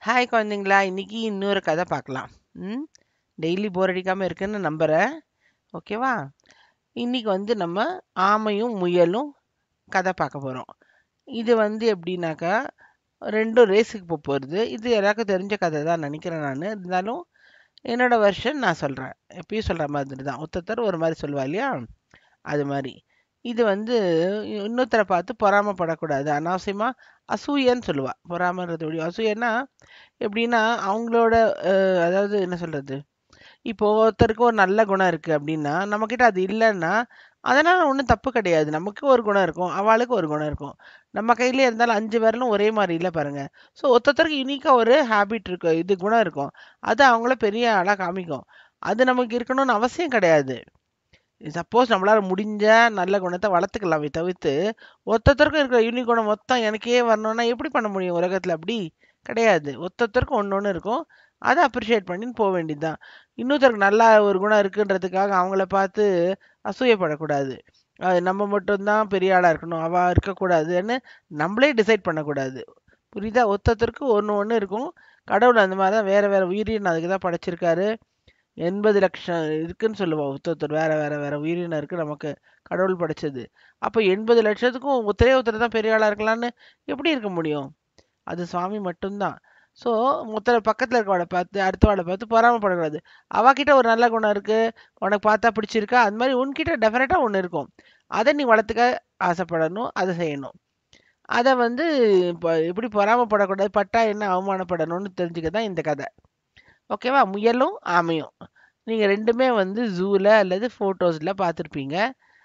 hi குழந்தைங்களா இன்னைக்கு இன்னொரு கதை பார்க்கலாம் ம் டெய்லி போர் அடிக்காமல் இருக்குன்னு நம்புகிறேன் ஓகேவா இன்னைக்கு வந்து நம்ம ஆமையும் முயலும் கதை பார்க்க போகிறோம் இது வந்து எப்படின்னாக்கா ரெண்டும் ரேஸுக்கு போக போகிறது இது எல்லாருக்கும் தெரிஞ்ச கதை தான் நினைக்கிறேன் நான் இருந்தாலும் என்னோட வருஷன் நான் சொல்கிறேன் எப்பயும் சொல்கிற மாதிரி தான் ஒருத்தர் ஒரு மாதிரி சொல்லுவா இல்லையா அது மாதிரி இது வந்து இன்னொருத்தரை பார்த்து பொறாமப்படக்கூடாது அனாவசியமாக அசூயன்னு சொல்லுவா பொறாமன்றது எப்படி அசூயன்னா எப்படின்னா அவங்களோட அஹ், அதாவது என்ன சொல்கிறது இப்போ ஒருத்தருக்கு ஒரு நல்ல குணம் இருக்குது அப்படின்னா நம்மக்கிட்ட அது இல்லைன்னா அதனால் ஒன்றும் தப்பு கிடையாது நமக்கு ஒரு குணம் இருக்கும் அவளுக்கு ஒரு குணம் இருக்கும் நம்ம கையிலே இருந்தாலும் அஞ்சு பேர்லும் ஒரே மாதிரி இல்லை பாருங்கள் ஸோ ஒருத்தருக்கு யூனிக்காக ஒரு ஹேபிட் இருக்கும் இது குணம் இருக்கும் அது அவங்கள பெரிய ஆளாக காமிக்கும் அது நமக்கு இருக்கணும்னு அவசியம் கிடையாது சப்போஸ் நம்மளால முடிஞ்ச நல்ல குணத்தை வளர்த்துக்கலாமே தவிர்த்து ஒருத்தருக்கும் இருக்கிற யூனிக் குணம் மொத்தம் எனக்கே வரணும்னா எப்படி பண்ண முடியும் உலகத்தில் அப்படி கிடையாது ஒருத்தருக்கும் ஒன்று ஒன்று இருக்கும் அதை அப்ரிஷியேட் பண்ணின்னு போக வேண்டியதுதான் இன்னொருத்தருக்கு நல்லா ஒரு குணம் இருக்குன்றதுக்காக அவங்கள பார்த்து அசூயப்படக்கூடாது அது நம்ம மட்டும்தான் பெரிய ஆளாக இருக்கணும் அவள் இருக்கக்கூடாதுன்னு நம்மளே டிசைட் பண்ணக்கூடாது புரியுதா ஒருத்தருக்கு ஒன்று ஒன்று இருக்கும் கடவுள் அந்த மாதிரி தான் வேறு வேறு உயிரினம் அதுக்கு தான் படைச்சிருக்காரு எண்பது லட்சம் இருக்குன்னு சொல்லுவோம் ஒருத்தர் வேற வேற வேற உயிரினம் இருக்கு நமக்கு கடவுள் படைச்சது அப்போ எண்பது லட்சத்துக்கும் ஒருத்தரே ஒருத்தர் தான் பெரிய ஆளா இருக்கலாம்னு எப்படி இருக்க முடியும் அது சுவாமி மட்டும்தான் ஸோ ஒருத்தர் பக்கத்தில் இருக்கவளை பார்த்து அடுத்தவளை பார்த்து பொறாமப்படக்கூடாது அவகிட்ட ஒரு நல்ல குணம் இருக்கு உனக்கு பார்த்தா பிடிச்சிருக்கா அது மாதிரி உன்கிட்ட டெஃபினட்டாக ஒன்று இருக்கும் அதை நீ வளர்த்துக்க ஆசைப்படணும் அதை செய்யணும் அதை வந்து இப்போ எப்படி பொறாமப்படக்கூடாது பட்டா என்ன அவமானப்படணும்னு தெரிஞ்சுக்க தான் இந்த கதை ஓகேவா முயலும் ஆமையும் நீங்கள் ரெண்டுமே வந்து ஜூவில் அல்லது ஃபோட்டோஸில் பார்த்துருப்பீங்க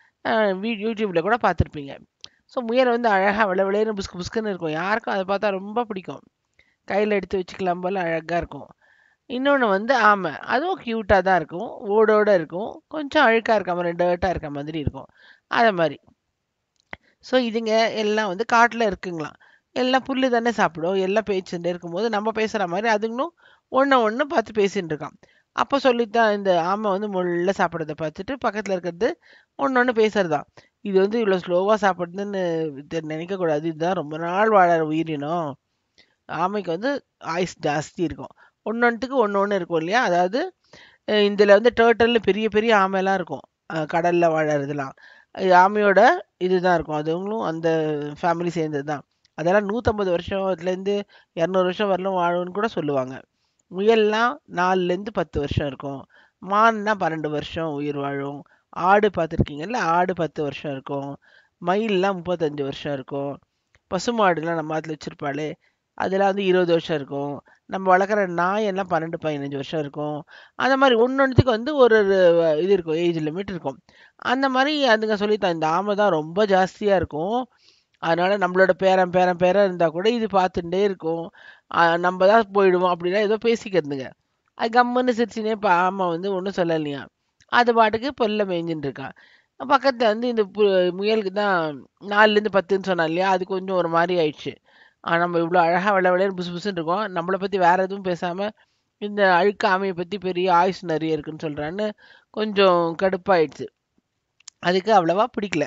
வீ யூடியூப்பில் கூட பார்த்துருப்பீங்க ஸோ முயல் வந்து அழகாக விளை விளையன்னு புஸ்கு புஸ்குன்னு இருக்கும் யாருக்கும் அதை பார்த்தா ரொம்ப பிடிக்கும் கையில் எடுத்து வச்சுக்கலாம் போல் அழகாக இருக்கும் இன்னொன்று வந்து ஆமை அதுவும் க்யூட்டாக தான் இருக்கும் ஓடோட இருக்கும் கொஞ்சம் அழுக்காக இருக்க மாதிரி டர்ட்டாக இருக்க மாதிரி இருக்கும் அதை மாதிரி ஸோ இதுங்க எல்லாம் வந்து காட்டில் இருக்குங்களாம் எல்லாம் புல்லு தானே சாப்பிடும் எல்லாம் பேச்சுட்டு இருக்கும்போது நம்ம பேசுகிற மாதிரி அதுங்களும் ஒன்று ஒன்று பார்த்து பேசின்னு இருக்கான் அப்போ சொல்லித்தான் இந்த ஆமை வந்து முள்ள சாப்பிட்றத பார்த்துட்டு பக்கத்தில் இருக்கிறது ஒன்று ஒன்று பேசுறதா இது வந்து இவ்வளோ ஸ்லோவாக சாப்பிடுதுன்னு தெ- நினைக்கக்கூடாது இதுதான் ரொம்ப நாள் வாழற உயிரினம் ஆமைக்கு வந்து ஆயுஸ் ஜாஸ்தி இருக்கும் ஒன்னொன்றுக்கு ஒன்று ஒன்று இருக்கும் இல்லையா அதாவது இதில் வந்து டேர்ட்டல்னு பெரிய பெரிய ஆமைலாம் இருக்கும் கடலில் வாழறதுலாம் இது ஆமையோட இதுதான் இருக்கும் அதுங்களும் அந்த ஃபேமிலி சேர்ந்தது தான் அதெல்லாம் நூற்றம்பது வருஷத்துலேருந்து இரநூறு வருஷம் வரலும் வாழும்னு கூட சொல்லுவாங்க முயல்லாம் நாலுலேருந்து பத்து வருஷம் இருக்கும் மான்னா பன்னெண்டு வருஷம் உயிர் வாழும் ஆடு பார்த்துருக்கீங்கல்ல ஆடு பத்து வருஷம் இருக்கும் மயில்லாம் முப்பத்தஞ்சு வருஷம் இருக்கும் பசுமாடுலாம் நம்ம அதில் வச்சுருப்பாளே அதெல்லாம் வந்து இருபது வருஷம் இருக்கும் நம்ம வளர்க்குற நாய் எல்லாம் பன்னெண்டு பதினஞ்சு வருஷம் இருக்கும் அந்த மாதிரி ஒன்னொன்றுத்துக்கு வந்து ஒரு ஒரு இது இருக்கும் ஏஜ் லிமிட் இருக்கும் அந்த மாதிரி அதுங்க சொல்லித்தான் இந்த ஆமை தான் ரொம்ப ஜாஸ்தியாக இருக்கும் அதனால நம்மளோட பேரன் பேரன் பேரன் இருந்தால் கூட இது பார்த்துட்டே இருக்கும் ஆஹ் நம்ம தான் போயிடுவோம் அப்படின்னா ஏதோ பேசிக்கிறதுங்க அது கம்முன்னு சிரிச்சுனே இப்போ ஆமை வந்து ஒன்றும் சொல்லலையா அது பாட்டுக்கு பொல்ல மேய்ஞ்சின்னு இருக்கான் பக்கத்தில் வந்து இந்த பு முயலுக்கு தான் நாலுலேருந்து பத்துன்னு சொன்னா இல்லையா அது கொஞ்சம் ஒரு மாதிரி ஆயிடுச்சு ஆஹ் நம்ம இவ்வளோ அழகாக வெள்ளை வெள்ளையன்னு புசு புசுன்னு இருக்கோம் நம்மளை பற்றி வேற எதுவும் பேசாமல் இந்த அழுக்கு ஆமையை பற்றி பெரிய ஆயுஸ் நிறைய இருக்குன்னு சொல்கிறான்னு கொஞ்சம் கடுப்பாயிடுச்சு அதுக்கு அவ்வளவா பிடிக்கல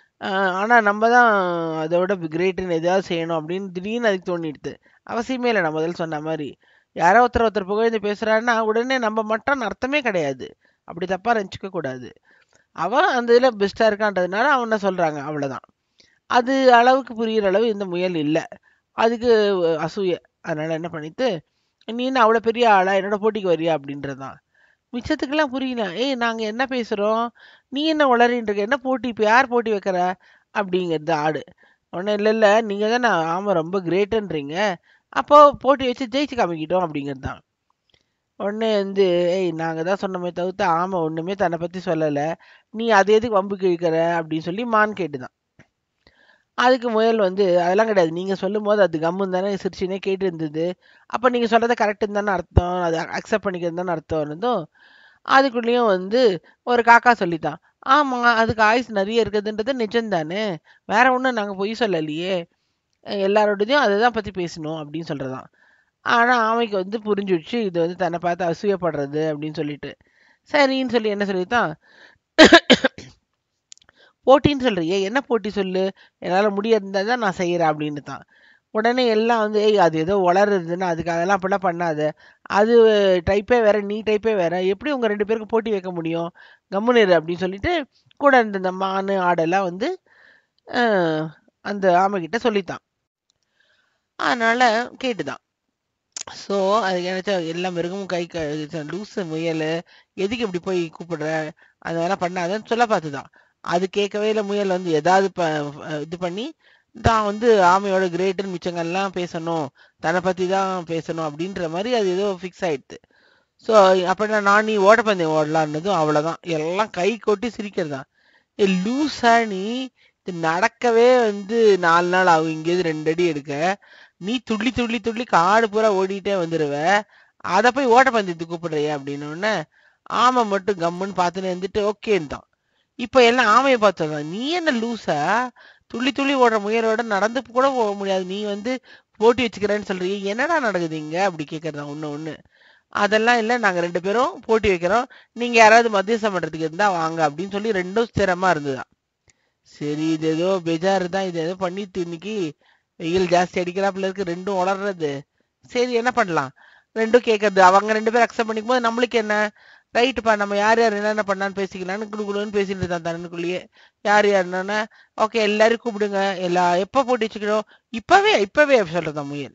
ஆனால் நம்ம தான் அதோட கிரேட்டுன்னு எதாவது செய்யணும் அப்படின்னு திடீர்னு அதுக்கு தோணிடுது அவசியமே இல்லை நான் முதல்ல சொன்ன மாதிரி யாரோ ஒருத்தர் ஒருத்தர் புகழ்ந்து பேசுகிறான்னா உடனே நம்ம மட்டும் அர்த்தமே கிடையாது அப்படி தப்பாக நினச்சிக்க கூடாது அவன் அந்த இதில் பெஸ்ட்டாக இருக்கான்றதுனால அவனை சொல்கிறாங்க அவ்வளோதான் அது அளவுக்கு புரியிற அளவு இந்த முயல் இல்லை அதுக்கு அசூய அதனால் என்ன பண்ணிட்டு நீ என்ன அவ்வளோ பெரிய ஆளா என்னோட போட்டிக்கு வரியா அப்படின்றதான் மிச்சத்துக்கெல்லாம் புரியல ஏய் நாங்கள் என்ன பேசுகிறோம் நீ என்ன உளறின்னு இருக்க என்ன போட்டி இப்போ யார் போட்டி வைக்கிற அப்படிங்கிறது ஆடு ஒன்றும் இல்லை இல்லை நீங்கள் தானே ஆமாம் ரொம்ப கிரேட்டுன்றீங்க அப்போ போட்டி வச்சு ஜெயிச்சு காமிக்கிட்டோம் அப்படிங்கிறது தான் உடனே வந்து ஏய் நாங்கள் தான் சொன்னோமே தவிர்த்து ஆமை ஒன்றுமே தன்னை பற்றி சொல்லலை நீ அது எதுக்கு வம்பு கிழிக்கிற அப்படின்னு சொல்லி மான் கேட்டுதான் அதுக்கு முயல் வந்து அதெல்லாம் கிடையாது நீங்கள் சொல்லும் போது அது கம்முன்னு தானே சிரிச்சுனே கேட்டு இருந்தது அப்போ நீங்கள் சொல்கிறத கரெக்டுன்னு தானே அர்த்தம் அது அக்செப்ட் பண்ணிக்கிறது தானே அர்த்தம் இருந்தோம் அதுக்குள்ளேயும் வந்து ஒரு காக்கா சொல்லித்தான் ஆமாம் அதுக்கு ஆயுஸ் நிறைய இருக்குதுன்றது நிஜம்தானே வேற ஒன்றும் நாங்கள் பொய் சொல்லலையே எல்லாரோடதையும் அதை தான் பற்றி பேசணும் அப்படின்னு சொல்கிறதான் ஆனால் ஆமைக்கு வந்து புரிஞ்சுடுச்சு இது வந்து தன்னை பார்த்து அசூயப்படுறது அப்படின்னு சொல்லிட்டு சரின்னு சொல்லி என்ன சொல்லித்தான் போட்டின்னு சொல்றியே என்ன போட்டி சொல்லு என்னால் முடியாதுதான் தான் நான் செய்கிறேன் அப்படின்னு தான் உடனே எல்லாம் வந்து ஏய் அது ஏதோ வளருதுன்னா அதுக்கு அதெல்லாம் அப்படிலாம் பண்ணாத அது டைப்பே வேற நீ டைப்பே வேற எப்படி உங்க ரெண்டு பேருக்கு போட்டி வைக்க முடியும் கம்முனு இரு அப்படின்னு சொல்லிட்டு கூட இருந்த இந்த மானு ஆடெல்லாம் வந்து அஹ், அந்த ஆமை கிட்ட சொல்லித்தான் அதனால கேட்டுதான் ஸோ அதுக்கு நினைச்சா எல்லா மிருகமும் கை க லூசு முயல் எதுக்கு இப்படி போய் கூப்பிடுற அதெல்லாம் பண்ணாதன்னு சொல்ல பார்த்துதான் அது கேட்கவே இல்லை முயல் வந்து ஏதாவது ப இது பண்ணி தான் வந்து ஆமையோட கிரேட்டுன்னு மிச்சங்கள்லாம் பேசணும் தன்னை பற்றி தான் பேசணும் அப்படின்ற மாதிரி அது ஏதோ ஃபிக்ஸ் ஆயிடுது ஸோ அப்படின்னா நான் நீ ஓட்டப்பந்தயம் ஓடலான்னதும் அவ்வளோதான் எல்லாம் கை கொட்டி சிரிக்கிறது தான் ஏ லூஸா நீ இது நடக்கவே வந்து நாலு நாள் ஆகும் இங்கேருந்து ரெண்டு அடி எடுக்க நீ துள்ளி துள்ளி துள்ளி காடு பூரா ஓடிட்டே வந்துருவ அதை போய் ஓட்டப்பந்தயத்துக்கு கூப்பிடுறிய அப்படின்னு உடனே ஆமை மட்டும் கம்முன்னு பார்த்துன்னு இருந்துட்டு ஓகேன்னு தான் இப்போ எல்லாம் ஆமையை பார்த்ததான் நீ என்ன லூசா துள்ளி துள்ளி ஓடுற முயலோட நடந்து கூட போக முடியாது நீ வந்து போட்டி வச்சுக்கிறேன்னு சொல்றீங்க என்னடா நடக்குது இங்க அப்படி கேட்கறதா ஒண்ணு ஒண்ணு அதெல்லாம் இல்லை நாங்க ரெண்டு பேரும் போட்டி வைக்கிறோம் நீங்க யாராவது மத்தியஸ்தம் பண்றதுக்கு இருந்தா வாங்க அப்படின்னு சொல்லி ரெண்டும் ஸ்திரமா இருந்ததா சரி இது ஏதோ பெஜாரு தான் இது ஏதோ பண்ணிட்டு இன்னைக்கு வெயில் ஜாஸ்தி அடிக்கிறாப்புல இருக்கு ரெண்டும் வளர்றது சரி என்ன பண்ணலாம் ரெண்டும் கேட்கறது அவங்க ரெண்டு பேரும் அக்செப்ட் பண்ணிக்கும் போது நம்மளுக்கு என்ன ரைட்டுப்பா நம்ம யார் யார் என்னென்ன பண்ணான்னு பேசிக்கலாம்னு குடு குடுன்னு பேசிட்டு இருந்தான் தன்னுக்குள்ளேயே யார் யார் என்னன்னா ஓகே எல்லாரும் கூப்பிடுங்க எல்லா எப்ப போட்டி வச்சுக்கிறோம் இப்பவே இப்பவே சொல்றதா முயல்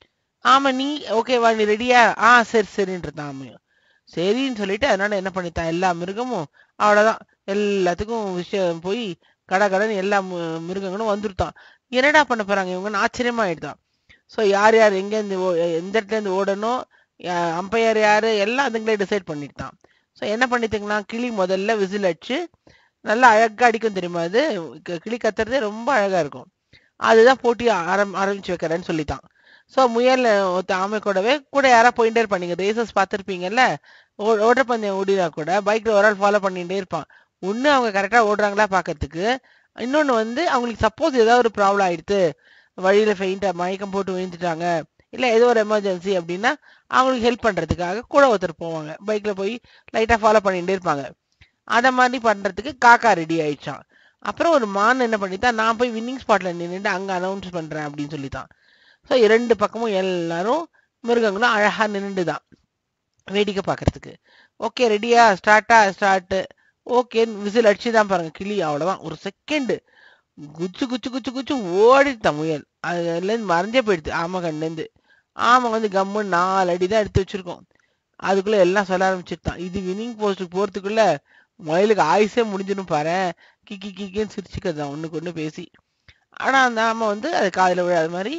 ஆமா நீ ஓகேவா நீ ரெடியா ஆ சரி சரின்றதான் ஆமையும் சரின்னு சொல்லிட்டு அதனால என்ன பண்ணித்தான் எல்லா மிருகமும் அவ்வளவுதான் எல்லாத்துக்கும் விஷயம் போய் கட கடன்னு எல்லா மு- மிருகங்களும் வந்துருத்தான் என்னடா பண்ண போறாங்க இவங்கன்னு ஆச்சரியமா ஆயிடுதான் ஸோ யார் யார் எங்கேருந்து ஓ- எந்த இடத்துல இருந்து ஓடணும் அம்பையர் யாரு எல்லாம் அதுங்களே டிசைட் பண்ணிட்டான் ஸோ என்ன பண்ணிட்டுங்கன்னா கிளி முதல்ல விசில் அடிச்சு நல்லா அழகா அடிக்கும் தெரியுமா அது க- கிளி கத்துறதே ரொம்ப அழகா இருக்கும் அதுதான் போட்டி ஆரம் ஆரம்பிச்சு வைக்கிறேன்னு சொல்லிட்டான் ஸோ முயல் ஒருத்த ஆமை கூடவே கூட யாரா போயிட்டே இருப்பாங்க ரேசஸ் பார்த்துருப்பீங்கல்ல ஓட்டப்பந்தயம் ஓடினா கூட பைக்ல ஒரு ஆள் ஃபாலோ பண்ணிட்டே இருப்பான் ஒண்ணு அவங்க கரெக்டா ஓடுறாங்களா பார்க்கறதுக்கு இன்னொன்னு வந்து அவங்களுக்கு சப்போஸ் ஏதாவது ஒரு ப்ராப்ளம் ஆயிடுத்து வழியில ஃபெயிண்டா மயக்கம் போட்டு விழுந்துட்டாங்க இல்ல ஏதோ ஒரு எமர்ஜென்சி அப்படின்னா அவங்களுக்கு ஹெல்ப் பண்றதுக்காக கூட ஒருத்தர் போவாங்க பைக்ல போய் லைட்டா ஃபாலோ பண்ணிட்டே இருப்பாங்க அத மாதிரி பண்றதுக்கு காக்கா ரெடி ஆயிடுச்சான் அப்புறம் ஒரு மான் என்ன பண்ணித்தான் நான் போய் வின்னிங் ஸ்பாட்ல நின்னுட்டு அங்க அனௌன்ஸ் பண்றேன் அப்படின்னு சொல்லித்தான் ஸோ இரண்டு பக்கமும் எல்லாரும் மிருகங்களும் அழகா நின்றுதான் வேடிக்கை பார்க்கறதுக்கு ஓகே ரெடியா ஸ்டார்ட்டா ஸ்டார்ட் ஓகே விசில் அடிச்சு தான் பாருங்க கிளி அவ்வளவுதான் ஒரு செகண்ட் குச்சு குச்சு குச்சு குச்சு ஓடிட்டான் முயல் அதுலேருந்து மறைஞ்சே போயிடுது ஆமை கண்ணுலேருந்து ஆமை வந்து கம்மு நாலு அடி தான் எடுத்து வச்சிருக்கோம் அதுக்குள்ள எல்லாம் சொல்ல ஆரம்பிச்சிருத்தான் இது வினிங் போஸ்ட்டுக்கு போறதுக்குள்ள முயலுக்கு ஆயுசே முடிஞ்சிடும் பாரு கிக்கி கிக்கின்னு சிரிச்சுக்கிறதான் ஒண்ணுக்கு ஒண்ணு பேசி ஆனா அந்த ஆமை வந்து அது காதுல விழாத மாதிரி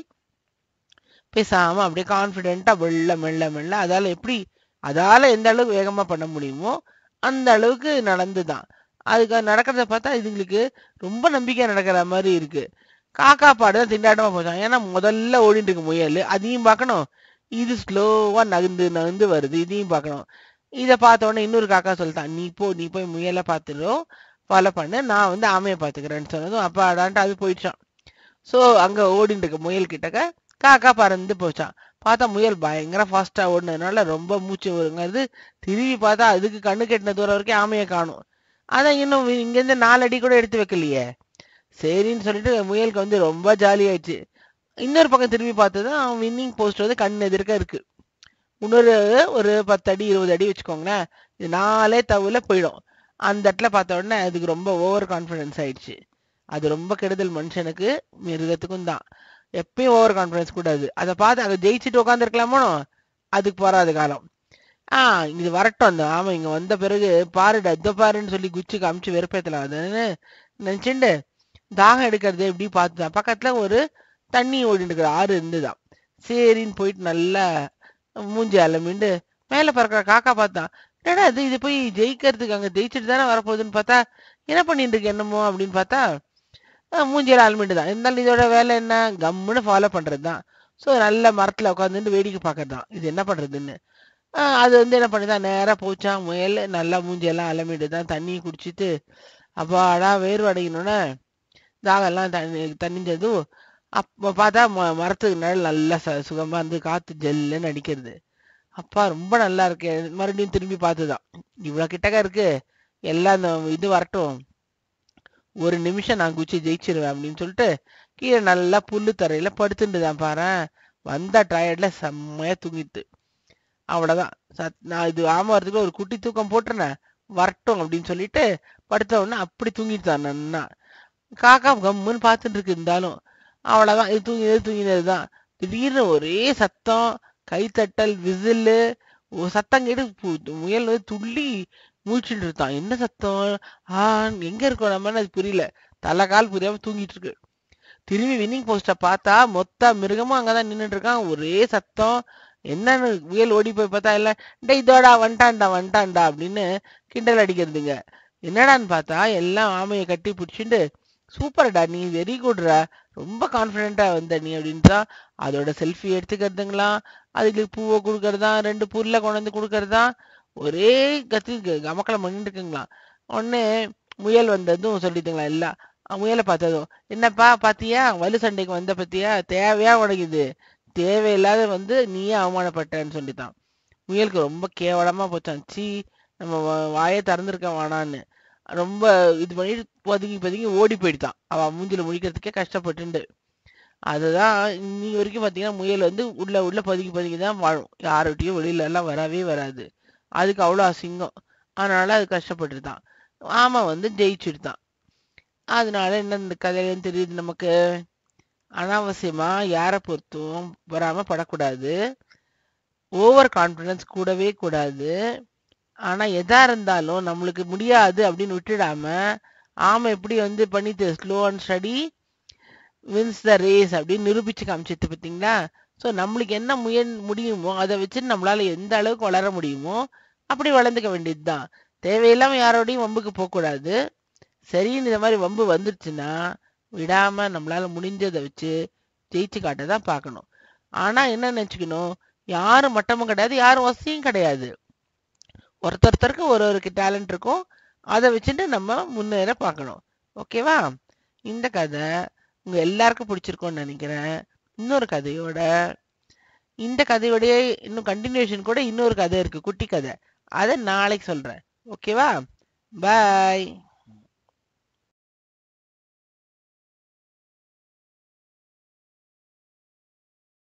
பேசாம அப்படியே கான்பிடென்ட்டா மெல்ல மெல்ல மெல்ல அதால எப்படி அதால எந்த அளவுக்கு வேகமா பண்ண முடியுமோ அந்த அளவுக்கு நடந்துதான் அதுக்கு நடக்கிறத பார்த்தா இதுங்களுக்கு ரொம்ப நம்பிக்கையா நடக்கிற மாதிரி இருக்கு காக்கா பாடு தான் திண்டாட்டமா போச்சான் ஏன்னா முதல்ல ஓடிட்டு இருக்கு முயல் அதையும் பார்க்கணும் இது ஸ்லோவா நகர்ந்து நகர்ந்து வருது இதையும் பார்க்கணும் இதை பார்த்த உடனே இன்னொரு காக்கா சொல்லிட்டான் நீ போ நீ போய் முயலை பார்த்துடும் ஃபாலோ பண்ணு நான் வந்து ஆமையை பார்த்துக்கிறேன்னு சொன்னதும் அப்பாடான்ட்டு அது போயிடுச்சான் ஸோ அங்க ஓடிட்டு இருக்க முயல் கிட்டக்க காக்கா பறந்து போச்சான் பார்த்தா முயல் பயங்கர ஃபாஸ்டா ஓடினதுனால ரொம்ப மூச்சு வருங்கிறது திரும்பி பார்த்தா அதுக்கு கண்ணு கெட்டின தூரம் வரைக்கும் ஆமையை காணும் அதான் இன்னும் இங்கேருந்து நாலு அடி கூட எடுத்து வைக்கலையே சரின்னு சொல்லிட்டு முயலுக்கு வந்து ரொம்ப ஜாலி ஆயிடுச்சு இன்னொரு பக்கம் திரும்பி பார்த்ததும் வின்னிங் போஸ்ட் வந்து கண் எதிர்க்க இருக்கு இன்னொரு ஒரு பத்து அடி இருபது அடி வச்சுக்கோங்களேன் இது நாலே தவுல போயிடும் அந்த இடத்துல பார்த்த உடனே அதுக்கு ரொம்ப ஓவர் கான்ஃபிடன்ஸ் ஆயிடுச்சு அது ரொம்ப கெடுதல் மனுஷனுக்கு மிருகத்துக்கும் தான் எப்பயும் ஓவர் கான்ஃபிடன்ஸ் கூடாது அதை பார்த்து அதை ஜெயிச்சுட்டு உட்காந்துருக்கலாமோ அதுக்கு போறாது காலம் ஆஹ் இது வரட்டும் அந்த ஆமா இங்க வந்த பிறகு பாருடா இத பாருன்னு சொல்லி குச்சி காமிச்சு வெறுப்பேத்தலாம் அதுன்னு நினைச்சுண்டு தாகம் எடுக்கிறது எப்படி பார்த்துதான் பக்கத்துல ஒரு தண்ணி ஓடிட்டு இருக்கிற ஆறு இருந்துதான் சரின்னு போயிட்டு நல்லா மூஞ்சி அலமிண்டு மேல பறக்கிற காக்கா பார்த்தான் என்னடா இது இது போய் ஜெயிக்கிறதுக்கு அங்க ஜெயிச்சுட்டு தானே வரப்போகுதுன்னு பார்த்தா என்ன பண்ணிட்டு இருக்கு என்னமோ அப்படின்னு பார்த்தா அஹ் மூஞ்சியில அலமிண்டு தான் இருந்தாலும் இதோட வேலை என்ன கம்முன்னு ஃபாலோ பண்றது தான் ஸோ நல்ல மரத்துல உட்காந்துட்டு வேடிக்கை பார்க்கறது தான் இது என்ன பண்றதுன்னு ஆஹ் அது வந்து என்ன பண்ணுதான் நேரா போச்சான் முயல் நல்லா மூஞ்சியெல்லாம் அலமிட்டு தான் தண்ணி குடிச்சிட்டு அப்பாடா வேர்வை அடைக்கணும்னே தாகெல்லாம் தண்ணி தண்ணிஞ்சதும் அப்போ பார்த்தா ம- மரத்துக்கு நிழல் நல்லா ச சுகமா இருந்து காத்து ஜெல்லுன்னு அடிக்கிறது அப்பா ரொம்ப நல்லா இருக்கு மறுபடியும் திரும்பி பார்த்துதான் இவ்வளவு கிட்டக்க இருக்கு எல்லாம் இந்த இது வரட்டும் ஒரு நிமிஷம் நான் குச்சி ஜெயிச்சிருவேன் அப்படின்னு சொல்லிட்டு கீழே நல்லா புல்லு தரையில படுத்துட்டுதான் பாரேன் வந்த டயர்ட்ல செம்மையா தூங்கிட்டு அவ்வளவுதான் சத் நான் இது ஆமா வரதுக்குள்ள ஒரு குட்டி தூக்கம் போட்டுறேன் வரட்டும் அப்படின்னு சொல்லிட்டு படுத்த உடனே அப்படி தூங்கிட்டு தான் நன்னா காக்கா கம்முன்னு பார்த்துட்டு இருக்கு இருந்தாலும் அவ்வளவுதான் இது தூங்கினது தூங்கினது தான் திடீர்னு ஒரே சத்தம் கைத்தட்டல் விசிலு ஒரு சத்தம் கேட்டு பு- முயல் வந்து துள்ளி மூச்சுட்டு இருந்தான் என்ன சத்தம் ஆ எங்க இருக்கோம் நம்ம அது புரியல தலை கால் புரியாம தூங்கிட்டு இருக்கு திரும்பி வின்னிங் போஸ்ட பார்த்தா மொத்த மிருகமும் அங்கதான் நின்னுட்டு இருக்கான் ஒரே சத்தம் என்னன்னு முயல் ஓடி போய் பார்த்தா இல்ல டே இதோடா வந்துட்டான்டா வந்துட்டான்டா அப்படின்னு கிண்டல் அடிக்கிறதுங்க என்னடான்னு பார்த்தா எல்லாம் ஆமையை கட்டி பிடிச்சிட்டு சூப்பர்டா நீ வெரி குட்ரா ரொம்ப கான்ஃபிடென்ட்டா வந்த நீ அப்படின்றா அதோட செல்ஃபி எடுத்துக்கிறதுங்களா அதுக்கு பூவை கொடுக்கறதா ரெண்டு புல்ல கொண்டு வந்து கொடுக்கறதா ஒரே கத்தி கமக்கலம் பண்ணிட்டு இருக்குங்களா உடனே முயல் வந்ததும் சொல்லிட்டுங்களா எல்லாம் அஹ் முயலை பார்த்ததும் என்னப்பா பாத்தியா வலு சண்டைக்கு வந்த பத்தியா தேவையா உனக்கு இது தேவையில்லாத வந்து நீயே அவமானப்பட்டன்னு சொல்லிட்டான் முயலுக்கு ரொம்ப கேவலமா போச்சான் சீ நம்ம வா- வாயே திறந்திருக்க வேணான்னு ரொம்ப இது பண்ணிட்டு பதுங்கி பதுங்கி ஓடி போயிட்டான் அவ மூஞ்சில முழிக்கிறதுக்கே கஷ்டப்பட்டுண்டு அதுதான் இன்னி வரைக்கும் பாத்தீங்கன்னா முயல் வந்து உள்ள உள்ள பதுங்கி பதுங்கி தான் வாழும் யார்கிட்டயும் வெளியில எல்லாம் வரவே வராது அதுக்கு அவ்வளவு அசிங்கம் அதனால அது கஷ்டப்பட்டுருதான் ஆமா வந்து ஜெயிச்சுடுதான் அதனால என்ன இந்த கதையில தெரியுது நமக்கு அனாவசியமா யாரை பொறுத்தும் வராம படக்கூடாது ஓவர் கான்ஃபிடன்ஸ் கூடவே கூடாது ஆனா எதா இருந்தாலும் நம்மளுக்கு முடியாது அப்படின்னு விட்டுடாம ஆமா எப்படி வந்து பண்ணிட்டு slow and steady wins the race அப்படின்னு நிரூபிச்சு காமிச்சிட்டு பார்த்தீங்களா ஸோ நம்மளுக்கு என்ன முயன் முடியுமோ அதை வச்சு நம்மளால எந்த அளவுக்கு வளர முடியுமோ அப்படி வளர்ந்துக்க வேண்டியதுதான் தேவையில்லாம யாரோடையும் வம்புக்கு போகக்கூடாது சரின்னு இந்த மாதிரி வம்பு வந்துருச்சுன்னா விடாம நம்மளால முடிஞ்சதை வச்சு ஜெயிச்சு காட்ட தான் பார்க்கணும் ஆனா என்ன நினைச்சுக்கணும் யாரும் மட்டமும் கிடையாது யாரும் வசதியும் கிடையாது ஒருத்தொருத்தருக்கு ஒரு ஒரு டேலண்ட் இருக்கும் அதை வச்சுட்டு நம்ம முன்னேற பார்க்கணும் ஓகேவா இந்த கதை உங்க எல்லாருக்கும் பிடிச்சிருக்கும்னு நினைக்கிறேன் இன்னொரு கதையோட இந்த கதையோடய இன்னும் கண்டினியூஷன் கூட இன்னொரு கதை இருக்கு குட்டி கதை அதை நாளைக்கு சொல்றேன் ஓகேவா பாய்